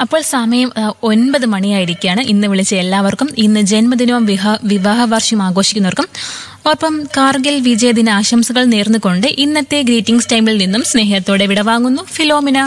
അപ്പോൾ സമയം ആ, ഒൻപത് മണിയായിരിക്കുകയാണ് ഇന്ന് വിളിച്ച എല്ലാവർക്കും ഇന്ന് ജന്മദിനവും വിവാഹ വിവാഹ വാർഷികം ആഘോഷിക്കുന്നവർക്കും ഒപ്പം കാർഗിൽ വിജയദിന ആശംസകൾ നേർന്നുകൊണ്ട് ഇന്നത്തെ ഗ്രീറ്റിംഗ്സ് ടൈമിൽ നിന്നും സ്നേഹത്തോടെ വിടവാങ്ങുന്നു ഫിലോമിന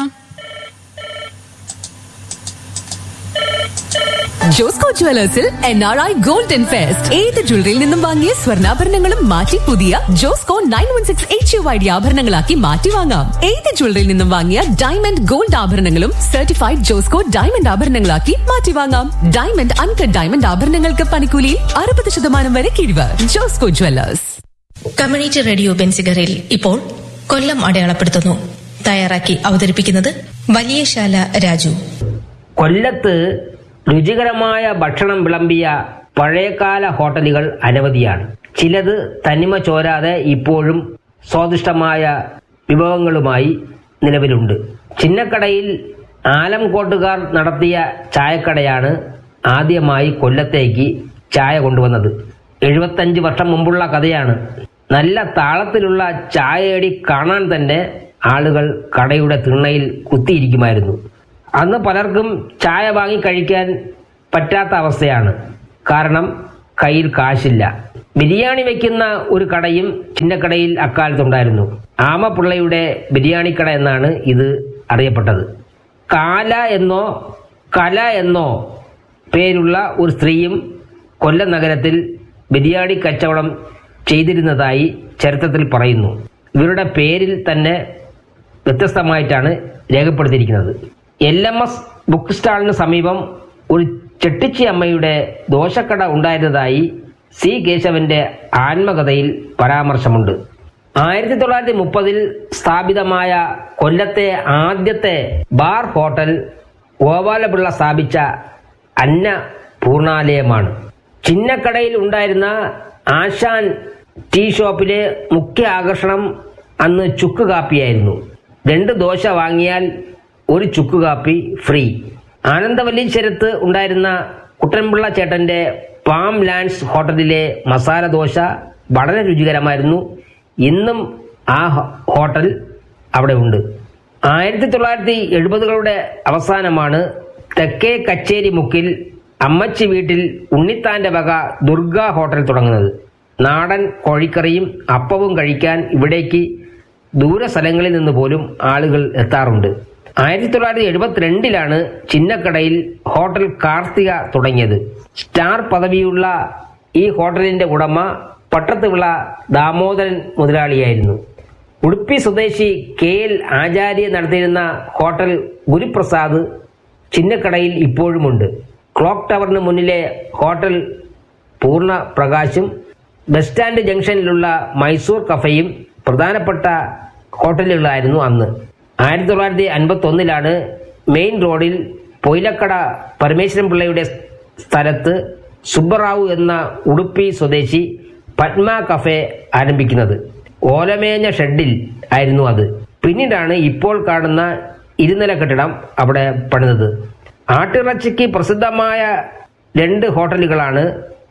ജോസ്കോ ജുവലേഴ്സിൽ N R I golden fest ഏത് ജ്വല്ലറിയിൽ നിന്നും വാങ്ങിയ സ്വർണ്ണാഭരണങ്ങളും മാറ്റി പുതിയ Josco nine one six H U I D ആഭരണങ്ങളാക്കി മാറ്റി വാങ്ങാം ഏത് ജ്വല്ലറിയിൽ നിന്നും വാങ്ങിയ ഡയമണ്ട് ഗോൾഡ് ആഭരണങ്ങളും സർട്ടിഫൈഡ് ജോസ്കോ ഡയമണ്ട് ആഭരണങ്ങളാക്കി മാറ്റി വാങ്ങാം ഡയമണ്ട് അൺകട്ട് ഡയമണ്ട് ആഭരണങ്ങൾക്ക് പണിക്കൂലിയിൽ അറുപത് ശതമാനം വരെ കിഴിവ് ജോസ്കോ ജുവലേഴ്സ് കമ്മ്യൂണിറ്റി റേഡിയോ ബെൻസിഗറിൽ ഇപ്പോൾ കൊല്ലം അടയാളപ്പെടുത്തുന്നു തയ്യാറാക്കി അവതരിപ്പിക്കുന്നത് വലിയശാല രാജു കൊല്ലത്ത് രുചികരമായ ഭക്ഷണം വിളമ്പിയ പഴയകാല ഹോട്ടലുകൾ അനവധിയാണ് ചിലത് തനിമ ചോരാതെ ഇപ്പോഴും സ്വാദിഷ്ടമായ വിഭവങ്ങളുമായി നിലവിലുണ്ട് ചിന്നക്കടയിൽ ആലംകോട്ടുകാർ നടത്തിയ ചായക്കടയാണ് ആദ്യമായി കൊല്ലത്തേക്ക് ചായ കൊണ്ടുവന്നത് എഴുപത്തഞ്ച് വർഷം മുമ്പുള്ള കഥയാണ് നല്ല താളത്തിലുള്ള ചായയടി കാണാൻ തന്നെ ആളുകൾ കടയുടെ തിണ്ണയിൽ കുത്തിയിരിക്കുമായിരുന്നു അന്ന് പലർക്കും ചായ വാങ്ങി കഴിക്കാൻ പറ്റാത്ത അവസ്ഥയാണ് കാരണം കയ്യിൽ കാശില്ല ബിരിയാണി വെക്കുന്ന ഒരു കടയും ചിന്നക്കടയിൽ അക്കാലത്തുണ്ടായിരുന്നു ആമപ്പിള്ളയുടെ ബിരിയാണി കട എന്നാണ് ഇത് അറിയപ്പെട്ടത് കാല എന്നോ കല എന്നോ പേരുള്ള ഒരു സ്ത്രീയും കൊല്ലം നഗരത്തിൽ ബിരിയാണി കച്ചവടം ചെയ്തിരുന്നതായി ചരിത്രത്തിൽ പറയുന്നു ഇവരുടെ പേരിൽ തന്നെ വ്യത്യസ്തമായിട്ടാണ് രേഖപ്പെടുത്തിയിരിക്കുന്നത് എൽ എം എസ് ബുക്ക് സ്റ്റാളിന് സമീപം ഒരു ചെട്ടിച്ചി അമ്മയുടെ ദോശക്കട ഉണ്ടായിരുന്നതായി സി കേശവന്റെ ആത്മകഥയിൽ പരാമർശമുണ്ട് ആയിരത്തി തൊള്ളായിരത്തി മുപ്പതിൽ സ്ഥാപിതമായ കൊല്ലത്തെ ആദ്യത്തെ ബാർ ഹോട്ടൽ ഗോപാലപിള്ള സ്ഥാപിച്ച അന്ന പൂർണാലയമാണ് ചിന്നക്കടയിൽ ഉണ്ടായിരുന്ന ആശാൻ ടീ ഷോപ്പിലെ മുഖ്യ ആകർഷണം അന്ന് ചുക്ക് കാപ്പിയായിരുന്നു രണ്ട് ദോശ വാങ്ങിയാൽ ഒരു ചുക്ക് കാപ്പി ഫ്രീ ആനന്ദവല്ലീശ്വരത്ത് ഉണ്ടായിരുന്ന കുട്ടൻപിള്ള ചേട്ടന്റെ പാം ലാൻഡ്സ് ഹോട്ടലിലെ മസാല ദോശ വളരെ രുചികരമായിരുന്നു ഇന്നും ആ ഹോ- ഹോട്ടൽ അവിടെ ഉണ്ട് ആയിരത്തി തൊള്ളായിരത്തി എഴുപതുകളുടെ അവസാനമാണ് തെക്കേ കച്ചേരി മുക്കിൽ അമ്മച്ചി വീട്ടിൽ ഉണ്ണിത്താന്റെ വക ദുർഗ ഹോട്ടൽ തുടങ്ങുന്നത് നാടൻ കോഴിക്കറിയും അപ്പവും കഴിക്കാൻ ഇവിടേക്ക് ദൂര സ്ഥലങ്ങളിൽ നിന്ന് പോലും ആളുകൾ എത്താറുണ്ട് ആയിരത്തി തൊള്ളായിരത്തി എഴുപത്തിരണ്ടിലാണ് ചിന്നക്കടയിൽ ഹോട്ടൽ കാർത്തിക തുടങ്ങിയത് സ്റ്റാർ പദവിയുള്ള ഈ ഹോട്ടലിന്റെ ഉടമ പട്ടത്തുവിള ദാമോദരൻ മുതലാളിയായിരുന്നു ഉടുപ്പി സ്വദേശി കെ എൽ ആചാര്യ നടത്തിയിരുന്ന ഹോട്ടൽ ഗുരുപ്രസാദ് ചിന്നക്കടയിൽ ഇപ്പോഴുമുണ്ട് ക്ലോക്ക് ടവറിന് മുന്നിലെ ഹോട്ടൽ പൂർണ്ണ പ്രകാശും ബസ് സ്റ്റാൻഡ് ജംഗ്ഷനിലുള്ള മൈസൂർ കഫയും പ്രധാനപ്പെട്ട ഹോട്ടലുകളായിരുന്നു അന്ന് ആയിരത്തി തൊള്ളായിരത്തി അൻപത്തി ഒന്നിലാണ് മെയിൻ റോഡിൽ പൊയിലക്കട പരമേശ്വരൻ പിള്ളയുടെ സ്ഥലത്ത് സുബ്ബറാവു എന്ന ഉടുപ്പി സ്വദേശി പത്മ കഫേ ആരംഭിക്കുന്നത് ഓലമേഞ്ഞ ഷെഡിൽ ആയിരുന്നു അത് പിന്നീടാണ് ഇപ്പോൾ കാണുന്ന ഇരുനില കെട്ടിടം അവിടെ പണിതത് ആട്ടിറച്ചിക്ക് പ്രസിദ്ധമായ രണ്ട് ഹോട്ടലുകളാണ്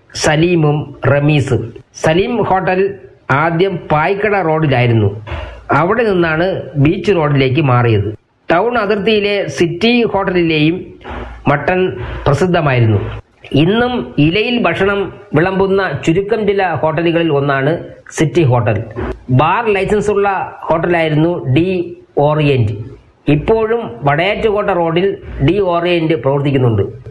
സലീമും റമീസും സലീം ഹോട്ടൽ ആദ്യം പായ്ക്കട റോഡിലായിരുന്നു അവിടെ നിന്നാണ് ബീച്ച് റോഡിലേക്ക് മാറിയത് ടൗൺ അതിർത്തിയിലെ സിറ്റി ഹോട്ടലിലെയും മട്ടൺ പ്രസിദ്ധമായിരുന്നു ഇന്നും ഇലയിൽ ഭക്ഷണം വിളമ്പുന്ന ചുരുക്കം ചില ഹോട്ടലുകളിൽ ഒന്നാണ് സിറ്റി ഹോട്ടൽ ബാർ ലൈസൻസ് ഉള്ള ഹോട്ടലായിരുന്നു ഡി ഓറിയന്റ് ഇപ്പോഴും വടയാറ്റുകോട്ട റോഡിൽ ഡി ഓറിയന്റ് പ്രവർത്തിക്കുന്നുണ്ട്